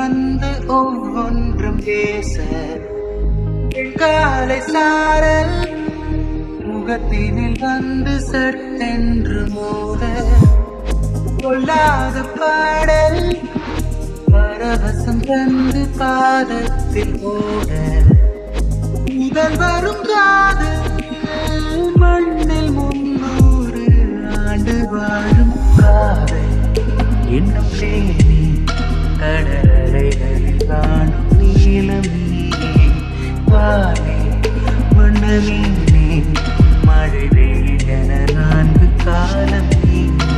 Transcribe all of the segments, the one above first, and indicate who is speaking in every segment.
Speaker 1: வந்து ஒவ்வொன்றும் பேச காலை சாரல் முகத்தினில் வந்து சட்டென்று மோத கொள்ளாத பாடல் பரவசம் தந்து பாதத்தில் ஓட முதல் வரும் காதல் மண்ணில் முன்னூறு ஆண்டு வாழும் காதல் என்னும் தேனி கடலைகளில் காணும் நீலம் நீ வானே மண்ண நீ மழை வெயில் என நான்கு காலம் நீ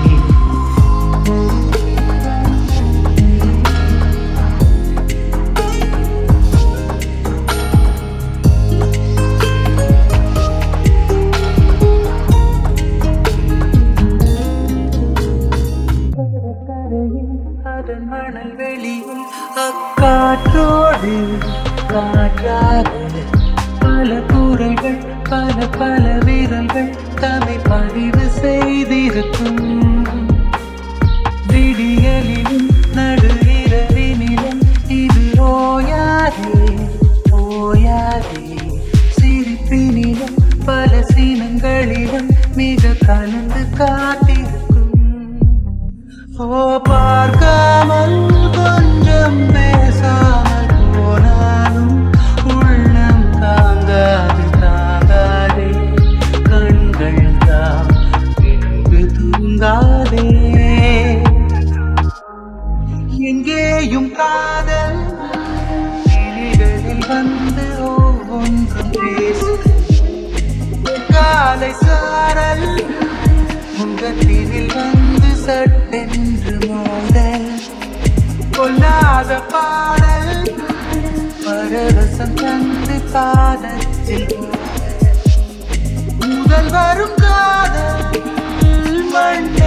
Speaker 1: கடற்கரையில் அதன் மணல் வெளியில் அக்காற்றோடு காற்றாக பல குரல்கள் பல பல விரல்கள் தம்மை பதிவு செய்திருக்கும் விடியலிலும் நடு இரவினிலும் இது ஓயாதே ஓயாதே சிரிப்பினிலும் பல சினங்களிலும் மிக கலந்து காத்திருக்கும் ஓ பார்க்காமல் கொஞ்சம் பேசாமல் போனாலும் உள்ளம் தாங்காது தாங்காதே கண்கள் தாம் பின்பு தூங்காதே எங்கேயும் காதல் கிளிகளில் வந்து ஒவ்வொன்றும் பேசு காலை சாரல் முகத்தினில் வந்து சட்டென்று மோத கொல்லாத பாடல் பரவசம் தந்து பாதத்தில் போட. முதல் வரும் காதல் மண்ணை